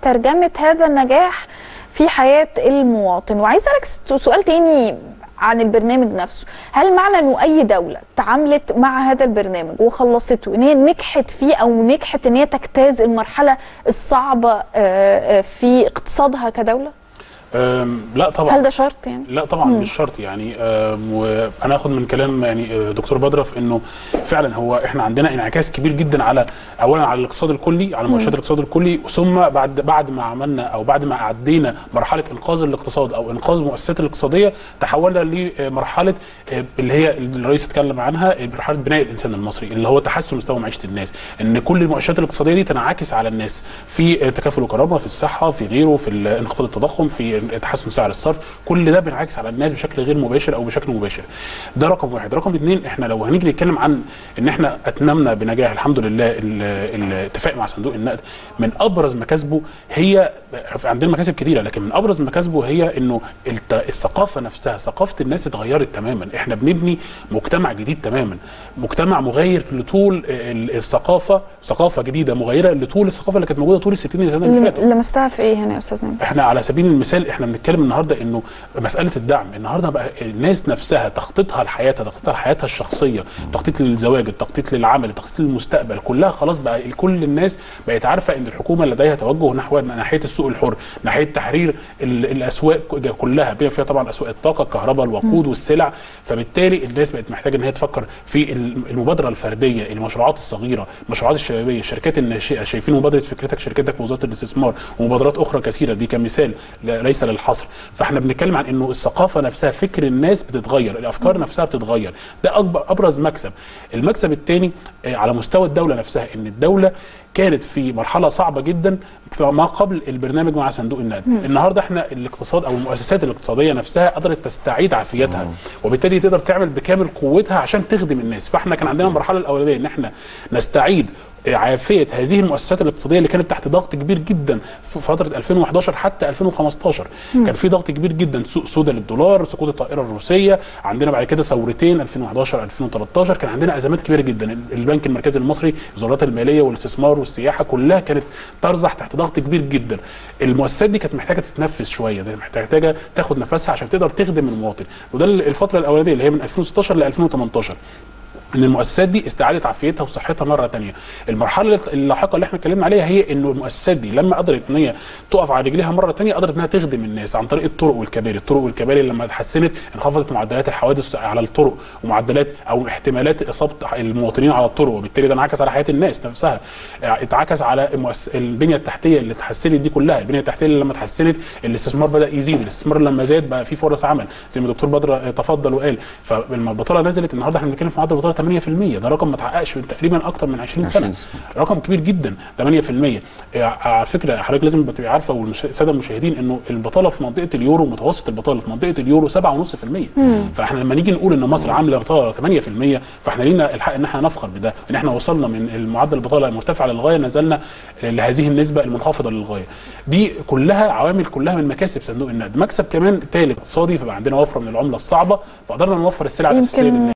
ترجمه هذا النجاح في حياه المواطن وعايز اسالك سؤال تاني عن البرنامج نفسه هل معنى انه اي دوله تعاملت مع هذا البرنامج وخلصته ان هي نجحت فيه او نجحت ان هي تجتاز المرحله الصعبه في اقتصادها كدوله لا طبعا هل ده شرط يعني لا طبعا مم. مش شرط يعني وانا اخد من كلام يعني دكتور بدره في انه فعلا هو احنا عندنا انعكاس كبير جدا على اولا على الاقتصاد الكلي على مؤشرات الاقتصاد الكلي ثم بعد بعد ما عملنا او بعد ما عدينا مرحله انقاذ الاقتصاد او انقاذ المؤسسات الاقتصاديه تحولنا لمرحله اللي هي الرئيس اتكلم عنها مرحله بناء الانسان المصري اللي هو تحسن مستوى معيشه الناس ان كل المؤشرات الاقتصاديه دي تنعكس على الناس في تكافل وكرامه في الصحه في غيره في انخفاض التضخم في تحسن سعر الصرف كل ده بينعكس على الناس بشكل غير مباشر او بشكل مباشر ده رقم واحد رقم اثنين احنا لو هنيجي نتكلم عن ان احنا اتممنا بنجاح الحمد لله الاتفاق مع صندوق النقد من ابرز مكاسبه هي عندنا مكاسب كثيره لكن من ابرز مكاسبه هي انه الثقافه نفسها ثقافه الناس اتغيرت تماما احنا بنبني مجتمع جديد تماما مجتمع مغاير لطول الثقافه ثقافه جديده مغايره لطول الثقافه اللي كانت موجوده طول ال 60 سنه اللي فاتوا لمستها في ايه هنا يا استاذ نبيل احنا على سبيل المثال احنا بنتكلم النهارده انه مساله الدعم النهارده بقى الناس نفسها تخطيطها لحياتها تخطيطها لحياتها الشخصيه تخطيط للزواج التخطيط للعمل التخطيط للمستقبل كلها خلاص بقى كل الناس بقت عارفه ان الحكومه لديها توجه نحو ناحيه السوق الحر ناحيه تحرير الاسواق كلها بما فيها طبعا اسواق الطاقه الكهرباء الوقود والسلع فبالتالي الناس بقت محتاجه ان هي تفكر في المبادره الفرديه المشروعات الصغيره المشروعات الشبابيه الشركات الناشئه شايفين مبادره فكرتك شركتك ووزاره الاستثمار ومبادرات اخرى كثيره دي كمثال ليس للحصر فاحنا بنتكلم عن انه الثقافه نفسها فكر الناس بتتغير الافكار نفسها بتتغير ده اكبر ابرز مكسب المكسب الثاني على مستوى الدوله نفسها ان الدوله كانت في مرحله صعبه جدا ما قبل البرنامج مع صندوق النقد النهارده احنا الاقتصاد او المؤسسات الاقتصاديه نفسها قدرت تستعيد عافيتها وبالتالي تقدر تعمل بكامل قوتها عشان تخدم الناس فاحنا كان عندنا المرحله الاولانيه ان احنا نستعيد عافيه هذه المؤسسات الاقتصاديه اللي كانت تحت ضغط كبير جدا في فتره 2011 حتى 2015 مم. كان في ضغط كبير جدا سوق سودا للدولار سقوط الطائره الروسيه عندنا بعد كده ثورتين 2011 2013 كان عندنا ازمات كبيره جدا البنك المركزي المصري وزارات الماليه والاستثمار والسياحه كلها كانت ترزح تحت ضغط كبير جدا المؤسسات دي كانت محتاجه تتنفس شويه محتاجه تاخد نفسها عشان تقدر تخدم المواطن وده الفتره الاولانيه اللي هي من 2016 ل 2018 ان المؤسسات دي استعادت عافيتها وصحتها مره ثانيه المرحله اللاحقه اللي احنا اتكلمنا عليها هي انه المؤسسات دي لما قدرت ان هي تقف على رجليها مره ثانيه قدرت انها تخدم الناس عن طريق الطرق والكباري الطرق والكباري لما اتحسنت انخفضت معدلات الحوادث على الطرق ومعدلات او احتمالات اصابه المواطنين على الطرق وبالتالي ده انعكس على حياه الناس نفسها اتعكس على المؤس... البنيه التحتيه اللي اتحسنت دي كلها البنيه التحتيه اللي لما اتحسنت الاستثمار بدا يزيد الاستثمار لما زاد بقى في فرص عمل زي ما الدكتور بدر تفضل وقال فلما البطاله نزلت النهارده احنا بنتكلم في معدل البطاله 8% ده رقم ما اتحققش من تقريبا اكتر من 20 سنه 20 رقم كبير جدا 8% على فكره حضرتك لازم تبقى عارفه والساده المشاهدين انه البطاله في منطقه اليورو متوسط البطاله في منطقه اليورو 7.5% فاحنا لما نيجي نقول ان مصر عامله بطاله 8% فاحنا لينا الحق ان احنا نفخر بده ان احنا وصلنا من المعدل البطاله المرتفع للغايه نزلنا لهذه النسبه المنخفضه للغايه دي كلها عوامل كلها من مكاسب صندوق النقد مكسب كمان ثالث اقتصادي فبقى عندنا وفره من العمله الصعبه فقدرنا نوفر السلع الاساسيه للناس